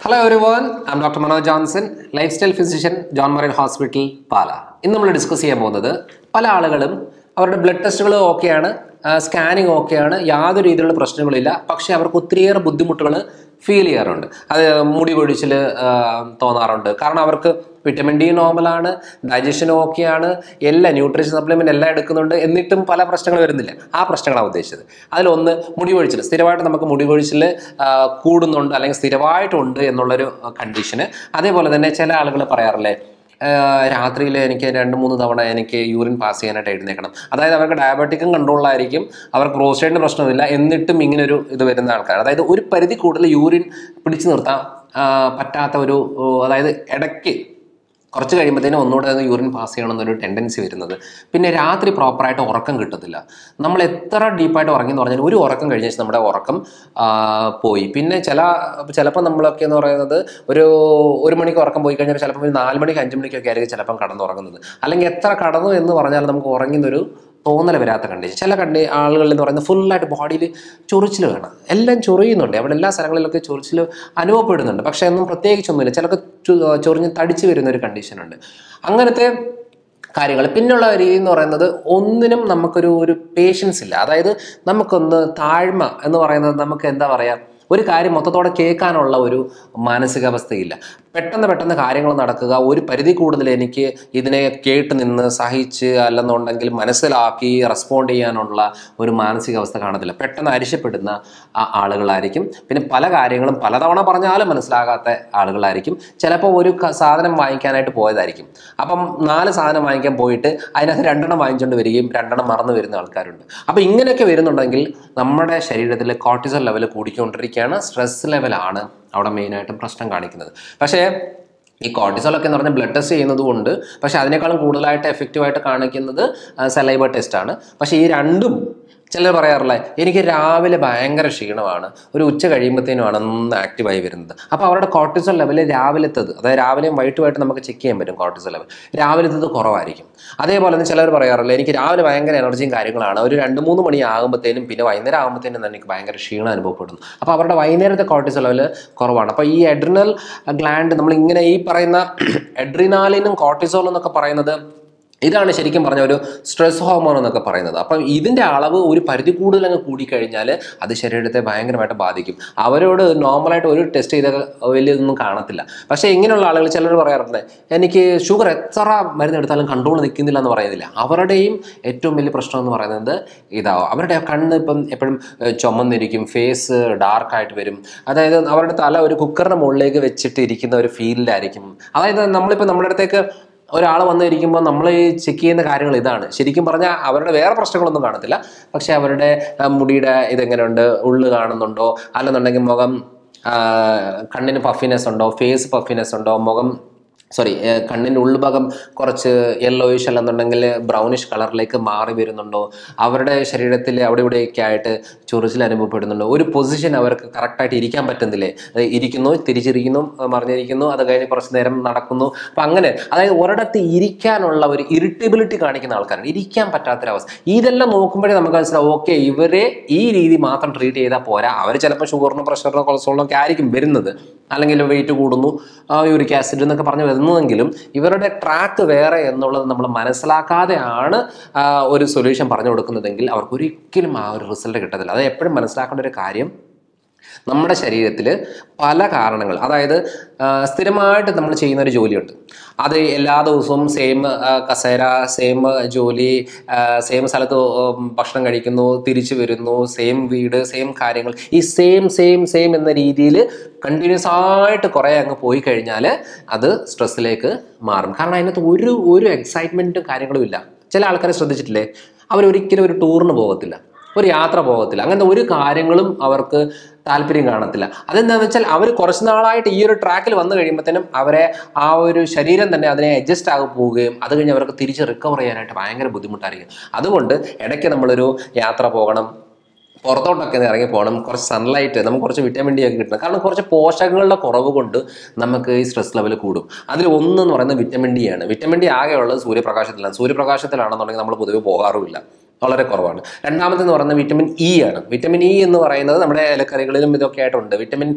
Hello everyone I'm doctor Manoj Johnson lifestyle physician John Marine hospital Pala ഇന്ന് നമ്മൾ discuss ചെയ്യാൻ പോകുന്നത് പല ആളുകളും അവരുടെ ബ്ലഡ് ടെസ്റ്റുകൾ ഓക്കെയാണ് സ്കാനിങ് ഓക്കെയാണ് യാതൊരു രീതിയിലുള്ള പ്രശ്നങ്ങളില്ല പക്ഷേ അവർക്ക് ഒത്തിരിയേറെ ബുദ്ധിമുട്ടുകൾ ഫീൽ ചെയ്യാറുണ്ട് അത് മുടി കൊഴിച്ചിൽ തോന്നാറുണ്ട് കാരണം അവർക്ക് വിറ്റമിൻ ഡി നോർമലാണ് ഡൈജഷൻ ഓക്കെയാണ് എല്ലാ ന്യൂട്രീഷൻ സപ്ലിമെന്റ് എല്ലാം എടുക്കുന്നുണ്ട് എന്നിട്ടും പല പ്രശ്നങ്ങൾ വരുന്നില്ല ആ പ്രശ്നങ്ങളാണ് ഉദ്ദേശിച്ചത് അതിലൊന്ന് മുടി കൊഴിച്ചിൽ സ്ഥിരമായിട്ട് നമുക്ക് മുടി കൊഴിച്ചിൽ കൂടുന്നുണ്ട് അല്ലെങ്കിൽ സ്ഥിരമായിട്ടുണ്ട് എന്നുള്ളൊരു കണ്ടീഷന് അതേപോലെ തന്നെ ചില ആളുകൾ പറയാറില്ലേ രാത്രിയിൽ എനിക്ക് രണ്ട് മൂന്ന് തവണ എനിക്ക് യൂറിൻ പാസ് ചെയ്യാനായിട്ട് എഴുന്നേക്കണം അതായത് അവർക്ക് ഡയബറ്റിക്കും കൺട്രോളിലായിരിക്കും അവർക്ക് പ്രോസ്റ്റേറ്റിന് പ്രശ്നമില്ല എന്നിട്ടും ഇങ്ങനൊരു ഇത് വരുന്ന ആൾക്കാർ അതായത് ഒരു പരിധി കൂടുതൽ യൂറിൻ പിടിച്ചു നിർത്താൻ ആ, പറ്റാത്ത ഒരു ഓ, അതായത് ഇടയ്ക്ക് കുറച്ച് കഴിയുമ്പോഴത്തേനും ഒന്നുകൂടെ അത് യൂറിൻ പാസ് ചെയ്യണം എന്നൊരു ടെൻഡൻസി വരുന്നത് പിന്നെ രാത്രി പ്രോപ്പറായിട്ട് ഉറക്കം കിട്ടത്തില്ല നമ്മൾ എത്ര ഡീപ്പായിട്ട് ഉറങ്ങി എന്ന് പറഞ്ഞാൽ ഒരു ഉറക്കം കഴിഞ്ഞ ശേഷം നമ്മുടെ ഉറക്കം ആ, പോയി പിന്നെ ചില ചിലപ്പോൾ നമ്മളൊക്കെ എന്ന് പറയുന്നത് ഒരു ഒരു മണിക്ക് ഉറക്കം പോയി കഴിഞ്ഞാൽ ചിലപ്പോൾ ഒരു നാല് മണിക്ക് അഞ്ച് മണിക്കൊക്കെ ആയിരിക്കും ചിലപ്പം കടന്നുറങ്ങുന്നത് അല്ലെങ്കിൽ എത്ര കടന്നു എന്ന് പറഞ്ഞാൽ നമുക്ക് ഉറങ്ങുന്നൊരു തോന്നൽ വരാത്ത കണ്ടീഷൻ ചില കണ്ടി ആളുകളിൽ എന്ന് പറയുന്നത് ഫുള്ളായിട്ട് ബോഡിയിൽ ചൊറിച്ചിൽ വേണം എല്ലാം ചൊറിയുന്നുണ്ട് അവിടെ എല്ലാ സ്ഥലങ്ങളിലൊക്കെ ചൊറിച്ചിൽ അനുഭവപ്പെടുന്നുണ്ട് പക്ഷേ ഒന്നും പ്രത്യേകിച്ചൊന്നുമില്ല ചിലർക്ക് ചു- ചൊറിഞ്ഞ് തടിച്ച് വരുന്ന ഒരു കണ്ടീഷനുണ്ട് അങ്ങനത്തെ കാര്യങ്ങൾ പിന്നുള്ള രീതി എന്ന് പറയുന്നത് ഒന്നിനും നമുക്കൊരു ഒരു പേഷ്യൻസ് ഇല്ല അതായത് നമുക്കൊന്ന് താഴ്മ എന്ന് പറയുന്നത് നമുക്ക് എന്താ പറയുക ഒരു കാര്യം മൊത്തത്തോടെ കേൾക്കാനുള്ള ഒരു മാനസികാവസ്ഥയില്ല പെട്ടെന്ന് പെട്ടെന്ന് കാര്യങ്ങൾ നടക്കുക ഒരു പരിധി കൂടുതൽ എനിക്ക് ഇതിനെ കേട്ട് നിന്ന് സഹിച്ച് അല്ലെന്നുണ്ടെങ്കിൽ മനസ്സിലാക്കി റെസ്പോണ്ട് ചെയ്യാനുള്ള ഒരു മാനസികാവസ്ഥ കാണത്തില്ല പെട്ടെന്ന് അരിശപ്പെടുന്ന ആ- ആളുകളായിരിക്കും പിന്നെ പല കാര്യങ്ങളും പലതവണ പറഞ്ഞാലും മനസ്സിലാകാത്ത ആളുകളായിരിക്കും ചിലപ്പോൾ ഒരു ക- സാധനം വാങ്ങിക്കാനായിട്ട് പോയതായിരിക്കും അപ്പം നാല് സാധനം വാങ്ങിക്കാൻ പോയിട്ട് അതിനകത്ത് രണ്ടെണ്ണം വാങ്ങിച്ചുകൊണ്ട് വരികയും രണ്ടെണ്ണം മറന്നു വരുന്ന ആൾക്കാരുണ്ട് അപ്പോൾ ഇങ്ങനെയൊക്കെ വരുന്നുണ്ടെങ്കിൽ നമ്മുടെ ശരീരത്തിൽ കോർട്ടിസോൾ ലെവൽ കൂടിക്കൊണ്ടിരിക്കുകയാണ് സ്ട്രെസ് ലെവലാണ് അവിടെ മെയിനായിട്ടും പ്രശ്നം കാണിക്കുന്നത് പക്ഷേ ഈ കോർട്ടിസോൾ ഒക്കെ എന്ന് പറഞ്ഞാൽ ബ്ലഡ് ടെസ്റ്റ് ചെയ്യുന്നത് കൊണ്ട് പക്ഷേ അതിനേക്കാളും കൂടുതലായിട്ട് എഫക്റ്റീവായിട്ട് കാണിക്കുന്നത് സലൈബ ടെസ്റ്റാണ് പക്ഷേ ഈ രണ്ടും ചിലർ പറയാറില്ല എനിക്ക് രാവിലെ ഭയങ്കര ക്ഷീണമാണ് ഒരു ഉച്ച കഴിയുമ്പോഴത്തേനുമാണ് ഒന്ന് ആക്റ്റീവായി വരുന്നത് അപ്പോൾ അവരുടെ കോർട്ടിസോൾ ലെവൽ രാവിലത്തത് അതായത് രാവിലെയും വൈകിട്ടുമായിട്ട് നമുക്ക് ചെക്ക് ചെയ്യാൻ പറ്റും കോർട്ടിസോൾ ലെവൽ രാവിലത്തത് കുറവായിരിക്കും അതേപോലെ തന്നെ ചിലർ പറയാറില്ല എനിക്ക് രാവിലെ ഭയങ്കര എനർജിയും കാര്യങ്ങളാണ് ഒരു രണ്ട് മൂന്ന് മണി ആകുമ്പോഴത്തേനും പിന്നെ വൈകുന്നേരം ആകുമ്പോഴത്തേനും തന്നെ എനിക്ക് ഭയങ്കര ക്ഷീണം അനുഭവപ്പെടുന്നു അപ്പോൾ അവരുടെ വൈകുന്നേരത്തെ കോർട്ടിസോൾ ലെവൽ കുറവാണ് അപ്പോൾ ഈ എഡ്രിനൽ ഗ്ലാൻഡ് നമ്മൾ ഇങ്ങനെ ഈ പറയുന്ന എഡ്രിനാലിനും കോർട്ടിസോളും എന്നൊക്കെ പറയുന്നത് ഇതാണ് ശരിക്കും പറഞ്ഞ ഒരു സ്ട്രെസ് ഹോർമോൺ എന്നൊക്കെ പറയുന്നത് അപ്പം ഇതിൻ്റെ അളവ് ഒരു പരിധി കൂടുതൽ അങ്ങ് കൂടിക്കഴിഞ്ഞാൽ അത് ശരീരത്തെ ഭയങ്കരമായിട്ട് ബാധിക്കും അവരോട് നോർമലായിട്ട് ഒരു ടെസ്റ്റ് ചെയ്ത വലിയതൊന്നും കാണത്തില്ല പക്ഷേ ഇങ്ങനെയുള്ള ആളുകൾ ചിലർ പറയാറുണ്ട് എനിക്ക് ഷുഗർ എത്ര മരുന്ന് എടുത്താലും കൺട്രോൾ നിൽക്കുന്നില്ല എന്ന് പറയുന്നില്ല അവരുടെയും ഏറ്റവും വലിയ പ്രശ്നം എന്ന് പറയുന്നത് ഇതാവും അവരുടെ കണ്ണ് ഇപ്പം എപ്പോഴും ഏഹ്, ചുമന്നിരിക്കും ഫേസ് ഡാർക്കായിട്ട് വരും അതായത് അവരുടെ തല ഒരു കുക്കറിൻ്റെ മുകളിലേക്ക് വെച്ചിട്ട് ഇരിക്കുന്ന ഒരു ഫീലിലായിരിക്കും അതായത് നമ്മളിപ്പോൾ നമ്മുടെ അടുത്തേക്ക് ഒരാൾ വന്നിരിക്കുമ്പോൾ നമ്മൾ ഈ ചെക്ക് ചെയ്യുന്ന കാര്യങ്ങൾ ഇതാണ് ശരിക്കും പറഞ്ഞാൽ അവരുടെ വേറെ പ്രശ്നങ്ങളൊന്നും കാണത്തില്ല പക്ഷേ അവരുടെ ആ, മുടിയുടെ ഇതെങ്ങനെയുണ്ട് ഉള്ളു കാണുന്നുണ്ടോ അല്ലെന്നുണ്ടെങ്കിൽ മുഖം ആ, കണ്ണിന് പഫിനെസ് ഉണ്ടോ ഫേസ് പഫിനെസ് ഉണ്ടോ മുഖം സോറി കണ്ണിൻ്റെ ഉൾഭാഗം കുറച്ച് യെല്ലോയിഷ് അല്ലെന്നുണ്ടെങ്കിൽ ബ്രൗണിഷ് കളറിലേക്ക് മാറി വരുന്നുണ്ടോ അവരുടെ ശരീരത്തിൽ അവിടെ ഇവിടെയൊക്കെ ആയിട്ട് ചൊറിച്ചിൽ അനുഭവപ്പെടുന്നുണ്ടോ ഒരു പൊസിഷൻ അവർക്ക് കറക്റ്റായിട്ട് ഇരിക്കാൻ പറ്റുന്നില്ലേ അത് ഇരിക്കുന്നു തിരിച്ചിരിക്കുന്നു മറിഞ്ഞിരിക്കുന്നു അത് കഴിഞ്ഞ് കുറച്ച് നേരം നടക്കുന്നു അപ്പം അങ്ങനെ അതായത് ഒരിടത്ത് ഇരിക്കാനുള്ള ഒരു ഇറിറ്റബിലിറ്റി കാണിക്കുന്ന ആൾക്കാരാണ് ഇരിക്കാൻ പറ്റാത്തൊരവസ്ഥ ഇതെല്ലാം നോക്കുമ്പോഴേ നമുക്ക് മനസ്സിലാവും ഓക്കെ ഇവരെ ഈ രീതി മാത്രം ട്രീറ്റ് ചെയ്താൽ പോരാ അവർ ചിലപ്പോൾ ഷുഗറിനോ പ്രഷറിനോ കൊളസ്ട്രോളിനോ ഒക്കെ ആയിരിക്കും വരുന്നത് അല്ലെങ്കിൽ വെയിറ്റ് കൂടുന്നു യൂറിക് ആസിഡ് എന്നൊക്കെ പറഞ്ഞ് വരുന്നതെങ്കിലും ഇവരുടെ ട്രാക്ക് വേറെ എന്നുള്ളത് നമ്മൾ മനസ്സിലാക്കാതെയാണ് ആ, ഒരു സൊല്യൂഷൻ പറഞ്ഞു കൊടുക്കുന്നതെങ്കിൽ അവർക്ക് ഒരിക്കലും ആ ഒരു റിസൾട്ട് കിട്ടത്തില്ല അത് എപ്പോഴും മനസ്സിലാക്കേണ്ട ഒരു കാര്യം നമ്മുടെ ശരീരത്തിൽ പല കാരണങ്ങൾ അതായത് ആ, സ്ഥിരമായിട്ട് നമ്മൾ ചെയ്യുന്ന ഒരു ജോലിയുണ്ട് അത് എല്ലാ ദിവസവും സെയിം കസേര സെയിം ജോലി സെയിം സ്ഥലത്ത് ഉം, ഭക്ഷണം കഴിക്കുന്നു തിരിച്ചു വരുന്നു സെയിം വീട് സെയിം കാര്യങ്ങൾ ഈ സെയിം സെയിം സെയിം എന്ന രീതിയിൽ കണ്ടിന്യൂസ് ആയിട്ട് കുറേ അങ്ങ് പോയി കഴിഞ്ഞാൽ അത് സ്ട്രെസ്സിലേക്ക് മാറും കാരണം അതിനകത്ത് ഒരു ഒരു എക്സൈറ്റ്മെൻറ്റും കാര്യങ്ങളും ഇല്ല ചില ആൾക്കാരെ ശ്രദ്ധിച്ചിട്ടില്ലേ അവരൊരിക്കലും ഒരു ടൂറിന് പോകത്തില്ല ഒരു യാത്ര പോകത്തില്ല അങ്ങനത്തെ ഒരു കാര്യങ്ങളും അവർക്ക് താല്പര്യം കാണത്തില്ല അതെന്താണെന്ന് വെച്ചാൽ അവർ കുറച്ച് നാളായിട്ട് ഈ ഒരു ട്രാക്കിൽ വന്നു കഴിയുമ്പോഴത്തേനും അവരെ ആ ഒരു ശരീരം തന്നെ അതിനെ അഡ്ജസ്റ്റ് ആകി പോവുകയും അത് കഴിഞ്ഞ് അവർക്ക് തിരിച്ച് റിക്കവർ ചെയ്യാനായിട്ട് ഭയങ്കര ബുദ്ധിമുട്ടായിരിക്കും അതുകൊണ്ട് ഇടയ്ക്ക് നമ്മളൊരു യാത്ര പോകണം പുറത്തോട്ടൊക്കെ ഒന്ന് ഇറങ്ങി പോകണം കുറച്ച് സൺലൈറ്റ് നമുക്ക് കുറച്ച് വിറ്റാമിൻ ഡി ഒക്കെ കിട്ടണം കാരണം കുറച്ച് പോഷകങ്ങളുടെ കുറവ് കൊണ്ട് നമുക്ക് ഈ സ്ട്രെസ് ലെവൽ കൂടും അതിൽ ഒന്നെന്ന് പറയുന്നത് വിറ്റാമിൻ ഡി ആണ് വിറ്റാമിൻ ഡി ആകെയുള്ളത് സൂര്യപ്രകാശത്തിലാണ് സൂര്യപ്രകാശത്തിലാണെന്നുണ്ടെങ്കിൽ നമ്മൾ പൊതുവെ പോകാറുമില്ല വളരെ കുറവാണ് രണ്ടാമതെന്ന് പറയുന്നത് വിറ്റമിൻ ഇ ആണ് വിറ്റമിൻ ഇ എന്ന് പറയുന്നത് നമ്മുടെ ഇലക്കറികളിലും ഇതൊക്കെ ആയിട്ടുണ്ട് വിറ്റമിൻ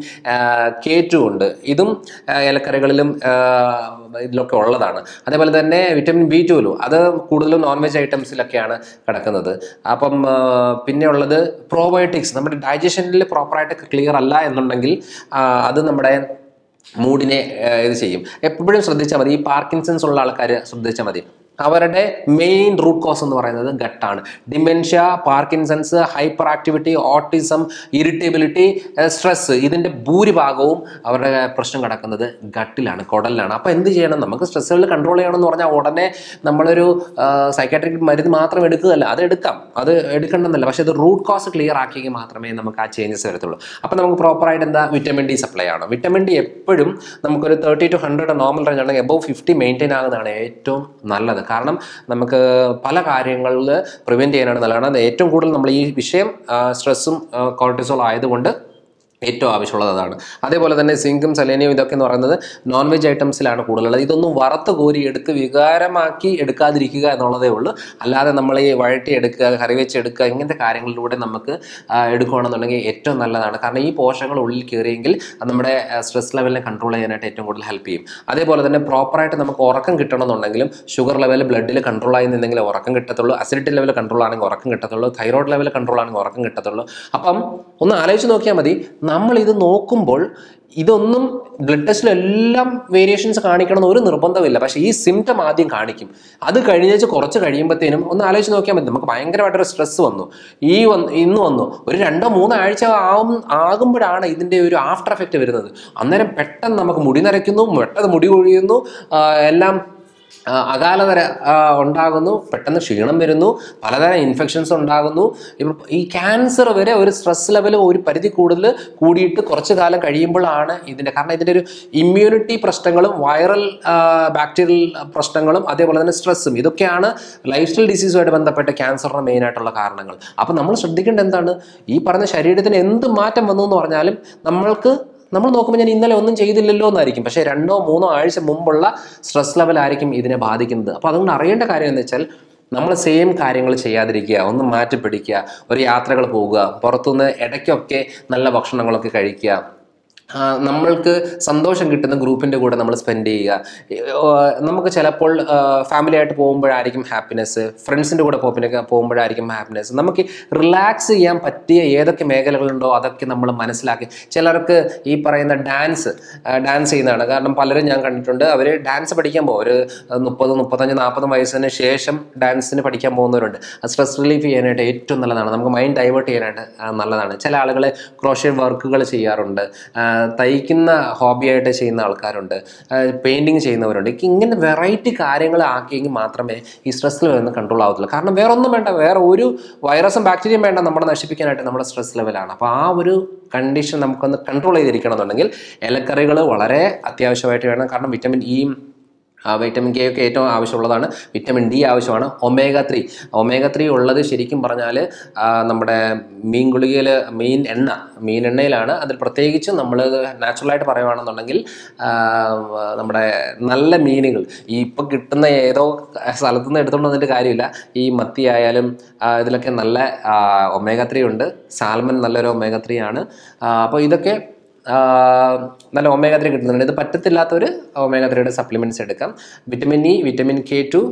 കെ ടു ഉണ്ട് ഇതും ആ, ഇലക്കറികളിലും ആ, ഇതിലൊക്കെ ഉള്ളതാണ് അതേപോലെ തന്നെ വിറ്റമിൻ ബി ടുവിലും അത് കൂടുതലും നോൺ വെജ് ഐറ്റംസിലൊക്കെയാണ് കിടക്കുന്നത് അപ്പം ആ, പിന്നെ ഉള്ളത് പ്രോബയോട്ടിക്സ് നമ്മുടെ ഡൈജഷനിൽ പ്രോപ്പറായിട്ട് ക്ലിയർ അല്ല എന്നുണ്ടെങ്കിൽ ആ, അത് നമ്മുടെ മൂഡിനെ ആ, ഇത് ചെയ്യും എപ്പോഴും ശ്രദ്ധിച്ചാൽ മതി ഈ പാർക്കിൻസൺസ് ഉള്ള ആൾക്കാർ ശ്രദ്ധിച്ചാൽ മതി അവരുടെ മെയിൻ റൂട്ട് കോസ് എന്ന് പറയുന്നത് ഗട്ടാണ് dementia Parkinson's hyperactivity autism irritability stress ഇതിൻ്റെ ഭൂരിഭാഗവും അവരുടെ പ്രശ്നം കിടക്കുന്നത് ഗട്ടിലാണ് കുടലിലാണ് അപ്പോൾ എന്ത് ചെയ്യണം നമുക്ക് സ്ട്രെസ്സുകൾ കൺട്രോൾ ചെയ്യണമെന്ന് പറഞ്ഞാൽ ഉടനെ നമ്മളൊരു സൈക്കാട്രിക് മരുന്ന് മാത്രം എടുക്കുകയല്ല അത് എടുക്കാം അത് എടുക്കണമെന്നല്ല പക്ഷേ അത് റൂട്ട് കോസ് ക്ലിയർ ആക്കിയെങ്കിൽ മാത്രമേ നമുക്ക് ആ ചേഞ്ചസ് വരത്തുള്ളൂ അപ്പോൾ നമുക്ക് പ്രോപ്പറായിട്ട് എന്താ വിറ്റമിൻ ഡി സപ്ലൈ ആണ് വിറ്റമിൻ ഡി എപ്പോഴും നമുക്കൊരു thirty to hundred normal range ആണെങ്കിൽ എബവ് ഫിഫ്റ്റി മെയിൻറ്റെയിൻ ആകുന്നതാണ് ഏറ്റവും നല്ലത് കാരണം നമുക്ക് പല കാര്യങ്ങളിൽ പ്രിവെൻറ്റ് ചെയ്യാനാണ് നല്ലതാണ് അത് ഏറ്റവും കൂടുതൽ നമ്മൾ ഈ വിഷയം സ്ട്രെസ്സും കോർട്ടിസോൾ ആയതുകൊണ്ട് ഏറ്റവും ആവശ്യമുള്ളത് അതാണ് അതേപോലെ തന്നെ സിങ്കും സെലേനിയും ഇതൊക്കെ എന്ന് പറയുന്നത് നോൺ വെജ് ഐറ്റംസിലാണ് കൂടുതലുള്ളത് ഇതൊന്നും വറുത്ത് കോരി എടുത്ത് വികാരമാക്കി എടുക്കാതിരിക്കുക എന്നുള്ളതേ ഉള്ളൂ അല്ലാതെ നമ്മൾ ഈ വഴറ്റി എടുക്കുക കറി വെച്ച് എടുക്കുക ഇങ്ങനത്തെ കാര്യങ്ങളിലൂടെ നമുക്ക് ആ, എടുക്കുകയാണെന്നുണ്ടെങ്കിൽ ഏറ്റവും നല്ലതാണ് കാരണം ഈ പോഷകങ്ങൾ ഉള്ളിൽ കയറിയെങ്കിൽ അത് നമ്മുടെ സ്ട്രെസ് ലെവലിനെ കൺട്രോൾ ചെയ്യാനായിട്ട് ഏറ്റവും കൂടുതൽ ഹെൽപ്പ് ചെയ്യും അതേപോലെ തന്നെ പ്രോപ്പറായിട്ട് നമുക്ക് ഉറക്കം കിട്ടണമെന്നുണ്ടെങ്കിലും ഷുഗർ ലെവൽ ബ്ലഡിൽ കൺട്രോൾ ആയി നിന്നെങ്കിൽ ഉറക്കം കിട്ടത്തുള്ളൂ അസിഡിറ്റി ലെവൽ കൺട്രോൾ ആണെങ്കിൽ ഉറക്കം കിട്ടത്തുള്ളൂ തൈറോയ്ഡ് ലെവൽ കൺട്രോൾ ആണെങ്കിൽ ഉറക്കം കിട്ടത്തുള്ളൂ അപ്പം ഒന്ന് ആലോചിച്ച് നോക്കിയാൽ മതി നമ്മൾ ഇത് നോക്കുമ്പോൾ ഇതൊന്നും ബ്ലഡ് ടെസ്റ്റിലെല്ലാം വേരിയേഷൻസ് കാണിക്കണമെന്ന് ഒരു നിർബന്ധമില്ല പക്ഷേ ഈ സിംറ്റം ആദ്യം കാണിക്കും അത് കഴിഞ്ഞേച്ച് കുറച്ച് കഴിയുമ്പോഴത്തേനും ഒന്ന് ആലോചിച്ച് നോക്കിയാൽ മതി നമുക്ക് ഭയങ്കരമായിട്ടൊരു സ്ട്രെസ് വന്നു ഈ വന്ന് ഇന്ന് വന്നു ഒരു രണ്ടോ മൂന്നോ ആഴ്ച ആവും ആകുമ്പോഴാണ് ഇതിൻ്റെ ഒരു ആഫ്റ്റർ എഫക്റ്റ് വരുന്നത് അന്നേരം പെട്ടെന്ന് നമുക്ക് മുടി നരയ്ക്കുന്നു പെട്ടെന്ന് മുടി കൊഴിയുന്നു ആ, എല്ലാം ആ, അകാലതര ആ, ഉണ്ടാകുന്നു പെട്ടെന്ന് ക്ഷീണം വരുന്നു പലതരം ഇൻഫെക്ഷൻസ് ഉണ്ടാകുന്നു ഇപ്പം ഈ ക്യാൻസർ വരെ ഒരു സ്ട്രെസ് ലെവൽ ഒരു പരിധി കൂടുതൽ കൂടിയിട്ട് കുറച്ച് കാലം കഴിയുമ്പോഴാണ് ഇതിൻ്റെ കാരണം ഇതിൻ്റെ ഒരു ഇമ്മ്യൂണിറ്റി പ്രശ്നങ്ങളും വൈറൽ ബാക്ടീരിയൽ പ്രശ്നങ്ങളും അതേപോലെ തന്നെ സ്ട്രെസ്സും ഇതൊക്കെയാണ് ലൈഫ് സ്റ്റൈൽ ഡിസീസുമായിട്ട് ബന്ധപ്പെട്ട ക്യാൻസറിന് മെയിൻ ആയിട്ടുള്ള കാരണങ്ങൾ അപ്പം നമ്മൾ ശ്രദ്ധിക്കേണ്ടത് എന്താണ് ഈ പറഞ്ഞ ശരീരത്തിന് എന്ത് മാറ്റം വന്നു എന്ന് പറഞ്ഞാലും നമ്മൾക്ക് നമ്മൾ നോക്കുമ്പോൾ ഞാൻ ഇന്നലെ ഒന്നും ചെയ്തില്ലല്ലോ എന്നായിരിക്കും പക്ഷേ രണ്ടോ മൂന്നോ ആഴ്ച മുമ്പുള്ള സ്ട്രെസ് ലെവൽ ആയിരിക്കും ഇതിനെ ബാധിക്കുന്നത് അപ്പോൾ അതുകൊണ്ട് അറിയേണ്ട കാര്യം എന്ന് വെച്ചാൽ നമ്മൾ സെയിം കാര്യങ്ങൾ ചെയ്യാതിരിക്കുക ഒന്ന് മാറ്റി പിടിക്കുക ഒരു യാത്രകൾ പോവുക പുറത്തുനിന്ന് ഇടയ്ക്കൊക്കെ നല്ല ഭക്ഷണങ്ങളൊക്കെ കഴിക്കുക ആ, നമ്മൾക്ക് സന്തോഷം കിട്ടുന്ന ഗ്രൂപ്പിൻ്റെ കൂടെ നമ്മൾ സ്പെൻഡ് ചെയ്യുക ഏ, നമുക്ക് ചിലപ്പോൾ ഫാമിലി ആയിട്ട് പോകുമ്പോഴായിരിക്കും ഹാപ്പിനെസ് ഫ്രണ്ട്സിൻ്റെ കൂടെ പോകുമ്പോൾ പോകുമ്പോഴായിരിക്കും ഹാപ്പിനെസ് നമുക്ക് റിലാക്സ് ചെയ്യാൻ പറ്റിയ ഏതൊക്കെ മേഖലകളുണ്ടോ അതൊക്കെ നമ്മൾ മനസ്സിലാക്കി ചിലർക്ക് ഈ പറയുന്ന ഡാൻസ് ഡാൻസ് ചെയ്യുന്നതാണ് കാരണം പലരും ഞാൻ കണ്ടിട്ടുണ്ട് അവർ ഡാൻസ് പഠിക്കാൻ പോകും ഒരു മുപ്പത് മുപ്പത്തഞ്ച് നാൽപ്പത് വയസ്സിന് ശേഷം ഡാൻസിന് പഠിക്കാൻ പോകുന്നവരുണ്ട് സ്ട്രെസ് റിലീഫ് ചെയ്യാനായിട്ട് ഏറ്റവും നല്ലതാണ് നമുക്ക് മൈൻഡ് ഡൈവേർട്ട് ചെയ്യാനായിട്ട് ആ, നല്ലതാണ് ചില ആളുകൾ ക്രോഷ്യ വർക്കുകൾ ചെയ്യാറുണ്ട് ആ, തയ്ക്കുന്ന ഹോബിയായിട്ട് ചെയ്യുന്ന ആൾക്കാരുണ്ട് പെയിൻറ്റിങ് ചെയ്യുന്നവരുണ്ട് ഇക്ക് ഇങ്ങനെ വെറൈറ്റി കാര്യങ്ങൾ ആക്കിയെങ്കിൽ മാത്രമേ ഈ സ്ട്രെസ് ലെവൽ ഒന്ന് കൺട്രോൾ ആവത്തുള്ളൂ കാരണം വേറെ ഒന്നും വേണ്ട വേറെ ഒരു വൈറസും ബാക്ടീരിയയും വേണ്ട നമ്മളെ നശിപ്പിക്കാനായിട്ട് നമ്മുടെ സ്ട്രെസ് ലെവലാണ് അപ്പോൾ ആ ഒരു കണ്ടീഷൻ നമുക്കൊന്ന് കൺട്രോൾ ചെയ്തിരിക്കണം എന്നുണ്ടെങ്കിൽ ഇലക്കറികൾ വളരെ അത്യാവശ്യമായിട്ട് വേണം കാരണം വിറ്റമിൻ ഇയും ആ വൈറ്റമിൻ കെ ഒക്കെ ഏറ്റവും ആവശ്യമുള്ളതാണ് വിറ്റമിൻ ഡി ആവശ്യമാണ് ഒമേഗ ത്രീ ഒമേഗ ത്രീ ഉള്ളത് ശരിക്കും പറഞ്ഞാൽ നമ്മുടെ മീൻ ഗുളികയിൽ മീൻ എണ്ണ മീൻ എണ്ണയിലാണ് അതിൽ പ്രത്യേകിച്ചും നമ്മൾ നാച്ചുറലായിട്ട് പറയുകയാണെന്നുണ്ടെങ്കിൽ ആ, നമ്മുടെ നല്ല മീനുകൾ ഈ ഇപ്പം കിട്ടുന്ന ഏതോ സ്ഥലത്തു നിന്ന് എടുത്തുകൊണ്ട് വന്നിട്ട് കാര്യമില്ല ഈ മത്തി ആയാലും ആ, ഇതിലൊക്കെ നല്ല ഒമേഗ ത്രീ ഉണ്ട് സാൽമൺ നല്ലൊരു ഒമേഗ ത്രീ ആണ് അപ്പോൾ ഇതൊക്കെ ആ, നല്ല ഒമേഗ ത്രീ കിട്ടുന്നുണ്ട് ഇത് പറ്റത്തില്ലാത്തവർ ഒമേഗ ത്രീയുടെ സപ്ലിമെൻറ്റ്സ് എടുക്കാം vitamin E vitamin K two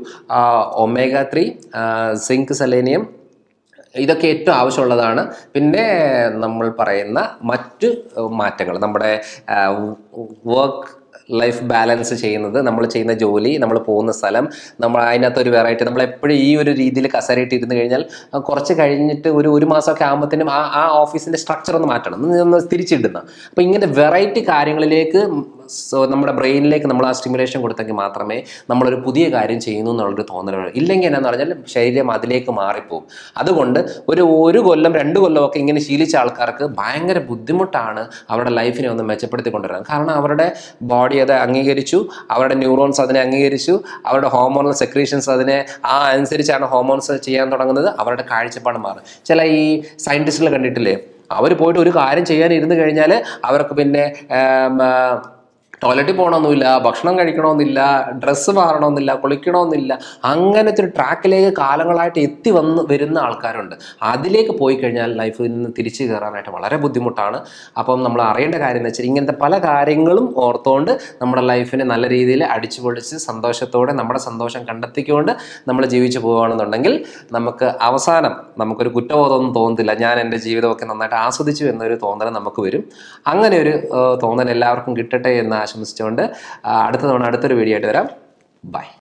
omega three zinc selenium ഇതൊക്കെ ഏറ്റവും ആവശ്യമുള്ളതാണ് പിന്നെ നമ്മൾ പറയുന്ന മറ്റ് മാറ്റങ്ങൾ നമ്മുടെ വർക്ക് ലൈഫ് ബാലൻസ് ചെയ്യുന്നത് നമ്മൾ ചെയ്യുന്ന ജോലി നമ്മൾ പോകുന്ന സ്ഥലം നമ്മൾ അതിനകത്ത് ഒരു വെറൈറ്റി നമ്മൾ എപ്പോഴും ഈ ഒരു രീതിയിൽ കസരയിട്ട് ഇരുന്ന് കഴിഞ്ഞാൽ ആ, കുറച്ച് കഴിഞ്ഞിട്ട് ഒരു ഒരു മാസമൊക്കെ ആകുമ്പോഴത്തേനും ആ ആ ഓഫീസിൻ്റെ സ്ട്രക്ചർ ഒന്ന് മാറ്റണം ഒന്ന് ഒന്ന് തിരിച്ചിടുന്ന അപ്പോൾ ഇങ്ങനെ വെറൈറ്റി കാര്യങ്ങളിലേക്ക് സോ നമ്മുടെ ബ്രെയിനിലേക്ക് നമ്മൾ ആ സ്റ്റിമുലേഷൻ കൊടുത്തെങ്കിൽ മാത്രമേ നമ്മളൊരു പുതിയ കാര്യം ചെയ്യുന്നു എന്നുള്ളൊരു തോന്നൽ വരൂ. ഇല്ലെങ്കിൽ എന്നാന്ന് പറഞ്ഞാൽ ശരീരം അതിലേക്ക് മാറിപ്പോവും അതുകൊണ്ട് ഒരു ഒരു കൊല്ലം രണ്ട് കൊല്ലമൊക്കെ ഇങ്ങനെ ശീലിച്ച ആൾക്കാർക്ക് ഭയങ്കര ബുദ്ധിമുട്ടാണ് അവരുടെ ലൈഫിനെ ഒന്ന് മെച്ചപ്പെടുത്തി കൊണ്ടുവരാൻ കാരണം അവരുടെ ബോഡി അത് അംഗീകരിച്ചു അവരുടെ ന്യൂറോൺസ് അതിനെ അംഗീകരിച്ചു അവരുടെ ഹോർമോണൽ സെക്രീഷൻസ് അതിനെ ആ അനുസരിച്ചാണ് ഹോർമോൺസ് ചെയ്യാൻ തുടങ്ങുന്നത് അവരുടെ കാഴ്ചപ്പാട് മാറും ചില ഈ സയൻറ്റിസ്റ്റുകൾ കണ്ടിട്ടില്ലേ അവർ പോയിട്ട് ഒരു കാര്യം ചെയ്യാൻ ഇരുന്ന് കഴിഞ്ഞാൽ അവർക്ക് പിന്നെ ടോയ്ലറ്റിൽ പോകണമെന്നില്ല ഭക്ഷണം കഴിക്കണമെന്നില്ല ഡ്രസ്സ് മാറണമെന്നില്ല കുളിക്കണമെന്നില്ല അങ്ങനത്തെ ഒരു ട്രാക്കിലേക്ക് കാലങ്ങളായിട്ട് എത്തി വന്ന് വരുന്ന ആൾക്കാരുണ്ട് അതിലേക്ക് പോയി കഴിഞ്ഞാൽ ലൈഫിൽ നിന്ന് തിരിച്ചു കയറാനായിട്ട് വളരെ ബുദ്ധിമുട്ടാണ് അപ്പം നമ്മൾ അറിയേണ്ട കാര്യം എന്ന് വെച്ചാൽ ഇങ്ങനത്തെ പല കാര്യങ്ങളും ഓർത്തുകൊണ്ട് നമ്മുടെ ലൈഫിനെ നല്ല രീതിയിൽ അടിച്ചു പൊളിച്ച് സന്തോഷത്തോടെ നമ്മുടെ സന്തോഷം കണ്ടെത്തിക്കൊണ്ട് നമ്മൾ ജീവിച്ചു പോവുകയാണെന്നുണ്ടെങ്കിൽ നമുക്ക് അവസാനം നമുക്കൊരു കുറ്റബോധമൊന്നും തോന്നത്തില്ല ഞാൻ എൻ്റെ ജീവിതമൊക്കെ നന്നായിട്ട് ആസ്വദിച്ചു എന്നൊരു തോന്നൽ നമുക്ക് വരും അങ്ങനെ ഒരു ഏഹ്, തോന്നൽ എല്ലാവർക്കും കിട്ടട്ടെ എന്ന് ആശംസിച്ചുകൊണ്ട് ആ, അടുത്ത തവണ അടുത്തൊരു വീഡിയോ ആയിട്ട് വരാം ബൈ